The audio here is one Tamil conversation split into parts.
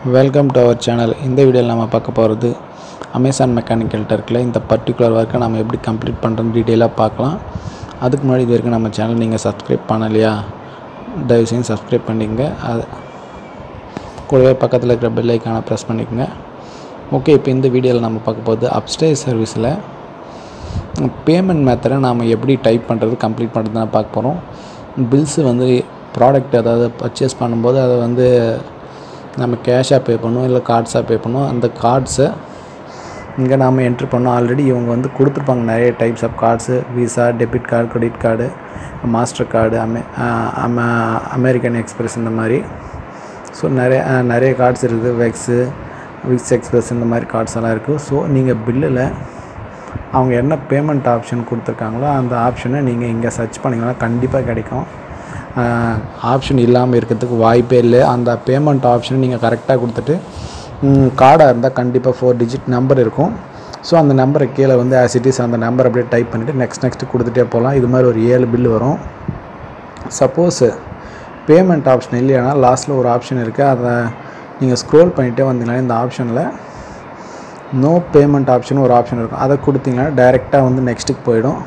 வெல்கம் டு அவர் சேனல் இந்த வீடியோவில் நம்ம பார்க்க போகிறது அமேசான் மெக்கானிக்கல் டர்க்கில் இந்த பர்டிகுலர் ஒர்க்கை நம்ம எப்படி கம்ப்ளீட் பண்ணுறோன்னு டீட்டெயிலாக பார்க்கலாம் அதுக்கு முன்னாடி இது வரைக்கும் நம்ம சேனல் நீங்கள் சப்ஸ்கிரைப் பண்ணலையா தயவு செஞ்சு சப்ஸ்கிரைப் பண்ணிக்கங்க அது கூடவே பக்கத்தில் இருக்கிற பெல் ஐக்கானை ப்ரெஸ் பண்ணிக்கோங்க ஓகே இப்போ இந்த வீடியோவில் நம்ம பார்க்க போகிறது அப்ஸ்டே சர்வீஸில் பேமெண்ட் மெத்தடை நாம் எப்படி டைப் பண்ணுறது கம்ப்ளீட் பண்ணுறது தான் பார்க்க போகிறோம் பில்ஸு வந்து ப்ராடக்ட் அதாவது பர்ச்சேஸ் பண்ணும்போது அதை வந்து நம்ம கேஷாக பே பண்ணுவோம் இல்லை கார்ட்ஸாக பே பண்ணுவோம் அந்த கார்ட்ஸை இங்கே நாம் என்ட்ரு பண்ணோம் ஆல்ரெடி இவங்க வந்து கொடுத்துருப்பாங்க நிறைய types of cards Visa debit card credit card Mastercard அமே அம அமெரிக்கன் எக்ஸ்பிரஸ் இந்த மாதிரி ஸோ நிறைய நிறைய கார்ட்ஸ் இருக்குது வெக்ஸு விக்ஸ் எக்ஸ்பிரஸ் இந்த மாதிரி கார்ட்ஸ் எல்லாம் இருக்குது ஸோ நீங்கள் பில்லில் அவங்க என்ன பேமெண்ட் ஆப்ஷன் கொடுத்துருக்காங்களோ அந்த ஆப்ஷனை நீங்கள் இங்கே சர்ச் பண்ணிங்கன்னா கண்டிப்பாக கிடைக்கும் ஆப்ஷன் இல்லாமல் இருக்கிறதுக்கு வாய்ப்பே இல்லை அந்த பேமெண்ட் ஆப்ஷனை நீங்கள் கரெக்டாக கொடுத்துட்டு கார்டாக இருந்தால் கண்டிப்பாக ஃபோர் டிஜிட் நம்பர் இருக்கும் ஸோ அந்த நம்பரை கீழே வந்து ஆசிட்டிஸ் அந்த நம்பர் அப்படியே டைப் பண்ணிவிட்டு நெக்ஸ்ட் நெக்ஸ்ட்டு கொடுத்துட்டே போகலாம் இது மாதிரி ஒரு ஏழு பில்லு வரும் சப்போஸு பேமெண்ட் ஆப்ஷன் இல்லையானா லாஸ்ட்டில் ஒரு ஆப்ஷன் இருக்குது அதை நீங்கள் ஸ்க்ரோல் பண்ணிகிட்டே வந்தீங்கன்னா இந்த ஆப்ஷனில் நோ பேமெண்ட் ஆப்ஷன் ஒரு ஆப்ஷன் இருக்கும் அதை கொடுத்தீங்கன்னா டைரெக்டாக வந்து நெக்ஸ்ட்டுக்கு போயிடும்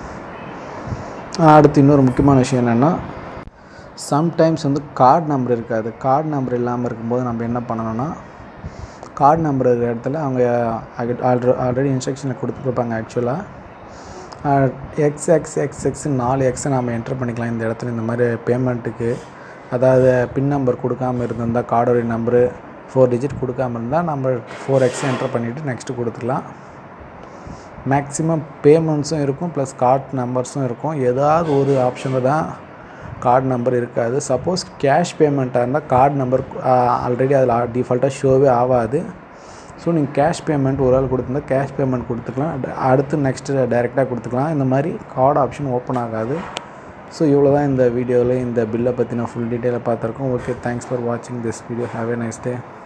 அடுத்து இன்னொரு முக்கியமான விஷயம் என்னென்னா சம்டைம்ஸ் வந்து கார்டு நம்பர் இருக்காது கார்டு நம்பர் இல்லாமல் இருக்கும்போது நம்ம என்ன பண்ணணும்னா கார்டு நம்பர் இருக்கிற இடத்துல அவங்க ஆல்ரெடி ஆல்ரெடி இன்ஸ்ட்ரக்ஷனில் கொடுத்துருப்பாங்க ஆக்சுவலாக எக்ஸ் எக்ஸ் எக்ஸ் எக்ஸ் நாலு எக்ஸை நம்ம என்டர் பண்ணிக்கலாம் இந்த இடத்துல இந்த மாதிரி பேமெண்ட்டுக்கு அதாவது பின் நம்பர் கொடுக்காமல் இருந்திருந்தால் கார்டோடைய நம்பரு ஃபோர் டிஜிட் கொடுக்காம இருந்தால் நம்ம ஃபோர் எக்ஸ் என்டர் பண்ணிவிட்டு நெக்ஸ்ட்டு கொடுத்துக்கலாம் மேக்ஸிமம் பேமெண்ட்ஸும் இருக்கும் ப்ளஸ் கார்ட் நம்பர்ஸும் இருக்கும் ஏதாவது ஒரு ஆப்ஷனில் தான் கார்டு நம்பர் இருக்காது சப்போஸ் கேஷ் பேமெண்ட்டாக இருந்தால் கார்டு நம்பர் ஆல்ரெடி அதில் டிஃபால்ட்டாக ஷோவே ஆகாது ஸோ நீங்கள் கேஷ் பேமெண்ட் ஒரு ஆள் கொடுத்துருந்தா கேஷ் பேமெண்ட் கொடுத்துக்கலாம் அடுத்து நெக்ஸ்ட்டு டைரெக்டாக கொடுத்துக்கலாம் இந்த மாதிரி கார்டு ஆப்ஷன் ஓப்பன் ஆகாது ஸோ இவ்வளோ தான் இந்த வீடியோவில் இந்த பில்லை பற்றின ஃபுல் டீட்டெயிலாக பார்த்துருக்கோம் ஓகே தேங்க்ஸ் ஃபார் வாட்சிங் this video have a nice day